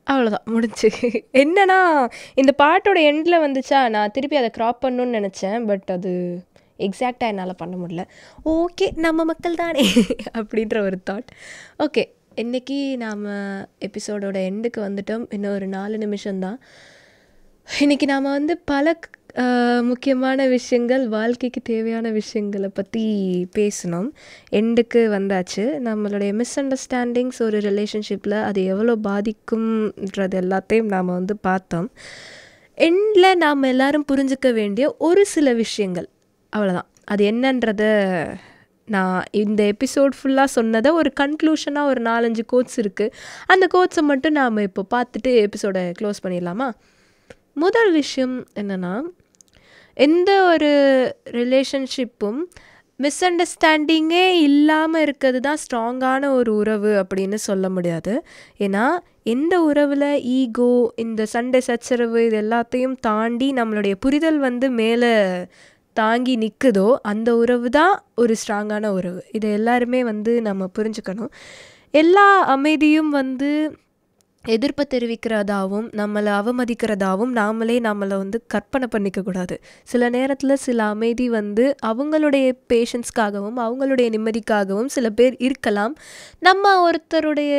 அவ்வளோதான் முடிஞ்சு என்னன்னா இந்த பாட்டோட எண்டில் வந்துச்சா நான் திருப்பி அதை க்ராப் பண்ணணும்னு நினச்சேன் பட் அது எக்ஸாக்டாக என்னால் பண்ண முடியல ஓகே நம்ம மக்கள் தானே அப்படின்ற ஒரு தாட் ஓகே இன்றைக்கி நாம் எபிசோடோட எண்டுக்கு வந்துட்டோம் இன்னும் ஒரு நாலு நிமிஷம்தான் இன்றைக்கி நாம் வந்து பல அஹ், முக்கியமான விஷயங்கள் வாழ்க்கைக்கு தேவையான விஷயங்களை பற்றி பேசினோம் எண்டுக்கு வந்தாச்சு நம்மளுடைய மிஸ் அண்டர்ஸ்டாண்டிங்ஸ் ஒரு ரிலேஷன்ஷிப்பில் அது எவ்வளோ பாதிக்கும்ன்றது எல்லாத்தையும் நாம் வந்து பார்த்தோம் எண்டில் நாம் எல்லாரும் புரிஞ்சுக்க வேண்டிய ஒரு சில விஷயங்கள் அவ்வளோதான் அது என்னன்றத நான் இந்த எபிசோட் ஃபுல்லாக சொன்னதை ஒரு கன்க்ளூஷனாக ஒரு நாலஞ்சு கோட்ஸ் இருக்குது அந்த கோட்ஸை மட்டும் நாம் இப்போ பார்த்துட்டு எபிசோடை க்ளோஸ் பண்ணிடலாமா முதல் விஷயம் என்னென்னா எந்த ஒரு ரிலேஷன்ஷிப்பும் மிஸ் அண்டர்ஸ்டாண்டிங்கே இல்லாமல் இருக்கிறது தான் ஸ்ட்ராங்கான ஒரு உறவு அப்படின்னு சொல்ல முடியாது ஏன்னா எந்த உறவில் ஈகோ இந்த சண்டை சச்சரவு இது எல்லாத்தையும் தாண்டி நம்மளுடைய புரிதல் வந்து மேலே தாங்கி நிற்குதோ அந்த உறவு தான் ஒரு ஸ்ட்ராங்கான உறவு இதை எல்லாருமே வந்து நம்ம புரிஞ்சுக்கணும் எல்லா அமைதியும் வந்து எதிர்ப்பை தெரிவிக்கிறதாவும் நம்மளை அவமதிக்கிறதாவும் நாமளே நம்மளை வந்து கற்பனை பண்ணிக்க கூடாது சில நேரத்தில் சில அமைதி வந்து அவங்களுடைய பேஷன்ஸ்க்காகவும் அவங்களுடைய நிம்மதிக்காகவும் சில பேர் இருக்கலாம் நம்ம ஒருத்தருடைய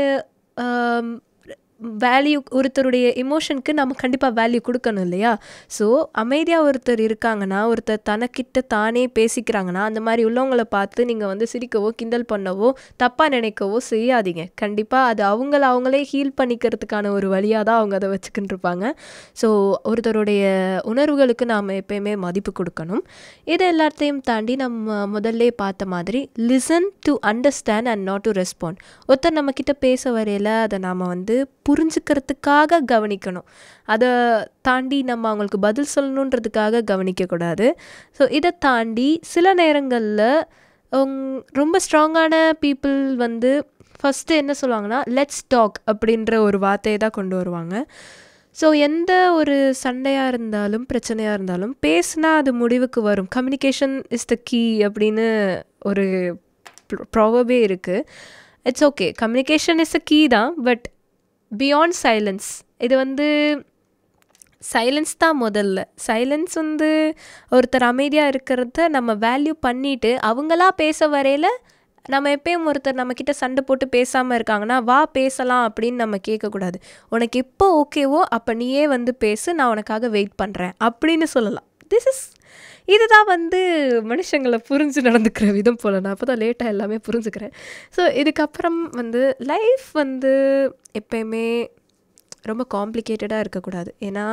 வேல்யூ ஒருத்தருடைய எமோஷனுக்கு நம்ம கண்டிப்பாக வேல்யூ கொடுக்கணும் இல்லையா ஸோ அமைதியாக ஒருத்தர் இருக்காங்கன்னா ஒருத்தர் தனக்கிட்ட தானே பேசிக்கிறாங்கன்னா அந்த மாதிரி உள்ளவங்களை பார்த்து நீங்கள் வந்து சிரிக்கவோ கிண்டல் பண்ணவோ தப்பாக நினைக்கவோ செய்யாதீங்க கண்டிப்பாக அது அவங்கள அவங்களே ஹீல் பண்ணிக்கிறதுக்கான ஒரு வழியாக தான் அவங்க அதை வச்சுக்கிட்டு இருப்பாங்க ஸோ ஒருத்தருடைய உணர்வுகளுக்கு நாம் எப்பயுமே மதிப்பு கொடுக்கணும் இது எல்லாத்தையும் தாண்டி நம்ம முதல்ல பார்த்த மாதிரி listen to understand and not to respond ஒருத்தர் நம்மக்கிட்ட பேச வரையில் அதை நாம் வந்து புரிஞ்சுக்கிறதுக்காக கவனிக்கணும் அதை தாண்டி நம்ம அவங்களுக்கு பதில் சொல்லணுன்றதுக்காக கவனிக்கக்கூடாது ஸோ இதை தாண்டி சில நேரங்களில் ரொம்ப ஸ்ட்ராங்கான பீப்புள் வந்து ஃபஸ்ட்டு என்ன சொல்லுவாங்கன்னா லெட்ஸ் டாக் அப்படின்ற ஒரு வார்த்தையை தான் கொண்டு வருவாங்க ஸோ எந்த ஒரு சண்டையாக இருந்தாலும் பிரச்சனையாக இருந்தாலும் பேசினா அது முடிவுக்கு வரும் கம்யூனிகேஷன் இஸ் த கீ அப்படின்னு ஒரு ப்ராபே இருக்குது it's okay communication is a key தான் பட் பியாண்ட் சைலன்ஸ் இது வந்து சைலன்ஸ் தான் முதல்ல சைலன்ஸ் வந்து ஒருத்தர் அமைதியாக இருக்கிறத நம்ம வேல்யூ பண்ணிவிட்டு அவங்களா பேச வரையில் நம்ம எப்பயும் ஒருத்தர் நம்மக்கிட்ட சண்டை போட்டு பேசாமல் இருக்காங்கன்னா வா பேசலாம் அப்படின்னு நம்ம கேட்கக்கூடாது உனக்கு எப்போ ஓகேவோ அப்போ நீயே வந்து பேசு நான் உனக்காக வெயிட் பண்ணுறேன் அப்படின்னு சொல்லலாம் திஸ் இஸ் இதுதான் வந்து மனுஷங்களை புரிஞ்சு நடந்துக்கிற விதம் போல் நான் அப்போ தான் லேட்டாக எல்லாமே புரிஞ்சுக்கிறேன் ஸோ இதுக்கப்புறம் வந்து லைஃப் வந்து எப்பயுமே ரொம்ப காம்ப்ளிகேட்டடாக இருக்கக்கூடாது ஏன்னா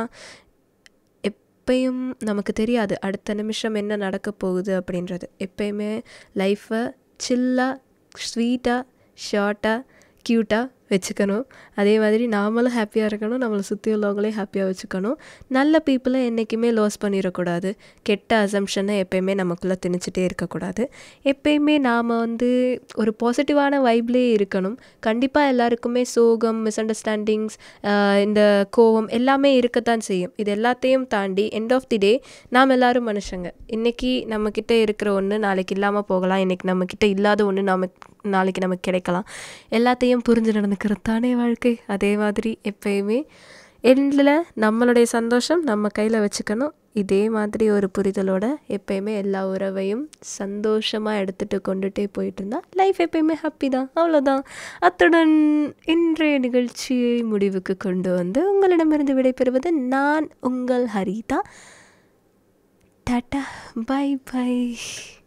எப்பயும் நமக்கு தெரியாது அடுத்த நிமிஷம் என்ன நடக்க போகுது அப்படின்றது எப்பயுமே லைஃப்பை சில்லாக ஸ்வீட்டாக ஷார்ட்டாக க்யூட்டாக வச்சுக்கணும் அதே மாதிரி நாமளும் ஹாப்பியாக இருக்கணும் நம்மளை சுற்றி உள்ளவங்களையும் ஹாப்பியாக வச்சுக்கணும் நல்ல பீப்புளை என்றைக்குமே லாஸ் பண்ணிடக்கூடாது கெட்ட அசம்ஷனை எப்பயுமே நமக்குள்ளே திணிச்சிட்டே இருக்கக்கூடாது எப்பயுமே நாம் வந்து ஒரு பாசிட்டிவான வைப்லேயே இருக்கணும் கண்டிப்பாக எல்லாருக்குமே சோகம் மிஸ் அண்டர்ஸ்டாண்டிங்ஸ் இந்த கோவம் எல்லாமே இருக்கத்தான் செய்யும் இது எல்லாத்தையும் தாண்டி எண்ட் ஆஃப் தி டே நாம் எல்லாரும் மனுஷங்க இன்றைக்கி நம்மக்கிட்ட இருக்கிற ஒன்று நாளைக்கு இல்லாமல் போகலாம் இன்றைக்கி நம்மக்கிட்ட இல்லாத ஒன்று நமக்கு நாளைக்கு நமக்கு கிடைக்கலாம் எல்லாத்தையும் புரிஞ்சு நடந்துக்கிறது தானே வாழ்க்கை அதே மாதிரி எப்பயுமே எண்டில் நம்மளுடைய சந்தோஷம் நம்ம கையில் வச்சுக்கணும் இதே மாதிரி ஒரு புரிதலோட எப்பயுமே எல்லா உறவையும் சந்தோஷமாக எடுத்துகிட்டு கொண்டுட்டே போயிட்டு இருந்தால் லைஃப் எப்பயுமே ஹாப்பி தான் அவ்வளோதான் அத்துடன் இன்றைய நிகழ்ச்சியை முடிவுக்கு கொண்டு வந்து உங்களிடமிருந்து விடைபெறுவது நான் உங்கள் ஹரிதா டாட்டா பை பை